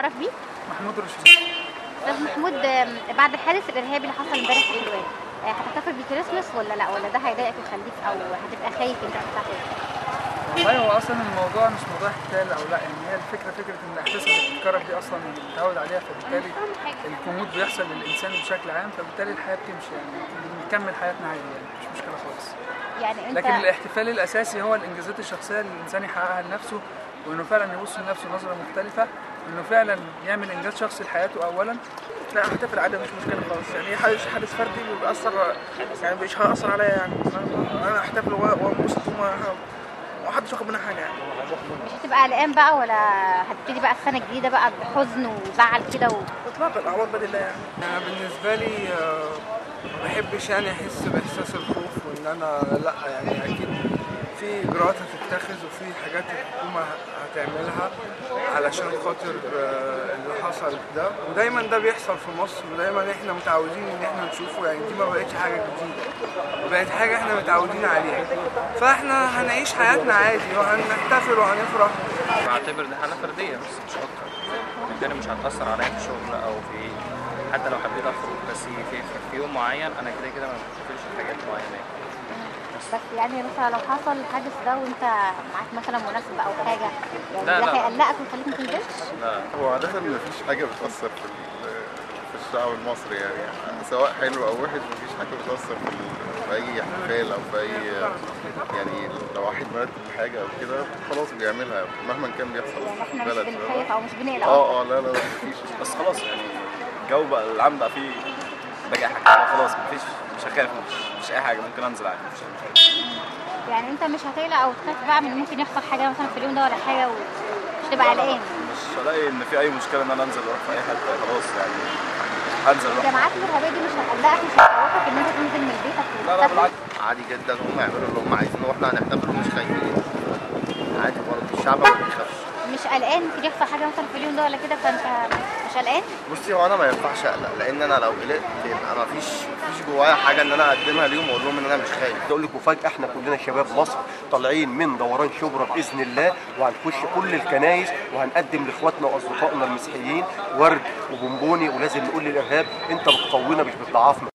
اعرف بيه محمود رشيد استاذ محمود آم، بعد الحادث الارهابي اللي حصل امبارح في الواد آه، هتحتفل بالكريسماس ولا لا ولا ده هيضايقك ويخليك او هتبقى خايف انت تحتفل والله هو اصلا الموضوع مش موضوع احتفال او لا يعني هي الفكره فكره ان الاحداث اللي بتتكرر دي اصلا متعود عليها فبالتالي الجمود بيحصل للانسان بشكل عام فبالتالي الحياه بتمشي يعني بنكمل حياتنا عادي يعني مش مشكله خالص يعني انت لكن الاحتفال الاساسي هو الانجازات الشخصيه اللي الانسان يحققها لنفسه وانه فعلا يبص لنفسه نظره مختلفه وانه فعلا يعمل انجاز شخصي لحياته اولا لا احتفل عادي مش مشكله خالص يعني حادث حادث فردي بيأثر يعني مش هيأثر عليا يعني انا احتفل وانبسط وما ومحدش واخد منها حاجه يعني مش هتبقى قلقان بقى ولا هتبتدي بقى السنه الجديده بقى بحزن وزعل كده و... اطلاقا الاعمار بيد الله يعني أنا بالنسبة لي آه، ما بحبش يعني أحس بإحساس الخوف وإن أنا لأ يعني أكيد في إجراءات هتتخذ وفي حاجات الحكومة هتعملها علشان خاطر آه، اللي حصل ده ودايما ده بيحصل في مصر ودايما احنا متعودين ان احنا نشوفه يعني دي ما بقتش حاجة جديدة بقت حاجة احنا متعودين عليها فاحنا هنعيش حياتنا عادي وهنحتفل وهنفرح بعتبر دي حالة فردية بس مش أكتر بالتالي مش هتأثر عليا في الشغل أو في حتى لو حبيت أخرج بس في, في يوم معين أنا كده كده ما بحتفلش بحاجات معينة بس يعني مثلا لو حصل الحادث ده وانت معاك مثلا مناسبه او حاجه يعني لا، ده لا. هيقلقك ويخليك ما تنزلش لا هو عادة مفيش حاجة بتأثر في ال- في الشعب المصري يعني سواء حلو أو وحش مفيش حاجة بتأثر في, ال- في أي احتفال أو في أي يعني لو واحد مرتب حاجة أو كده خلاص بيعملها مهما كان بيحصل يعني في احنا مش البلد بنخاف او مش بنقلق اه اه لا لا لا مفيش بس خلاص يعني الجو بقى العام بقى فيه بجاحة كده خلاص مفيش مش هخاف مش, مش اي حاجه ممكن انزل عادي مفيش أي مشكله يعني انت مش هتقلق او تخاف بقى من ممكن يحصل حاجه مثلا في اليوم ده ولا حاجه ومش تبقى قلقان مش هلاقي ان في اي مشكله ان انا انزل اروح في اي حته خلاص يعني هنزل اروح الجامعات الارهابيه دي مش هتقلقك مش هتخوفك ان انت تنزل من بيتك لا لا وتحتفل بالعكس عادي جدا هم يعملوا اللي هم عايزينه واحنا هنحتفل ومش خايفين عادي برضه الشعب ما بيخافش مش قلقان ممكن يحصل حاجه مثلا في اليوم ده ولا كده فانت مش قلقان بصي هو انا ما ينفعش اقلق لان انا لو قلقت يبقى ما فيش مفيش جوايا حاجه ان انا اقدمها ليهم واقول لهم ان انا مش خايف اقول لك مفاجاه احنا كلنا شباب مصر طالعين من دوران شبرا باذن الله وهنخش كل الكنايس وهنقدم لاخواتنا واصدقائنا المسيحيين ورد وبونبوني ولازم نقول للارهاب انت بتقوينا مش بتضعفنا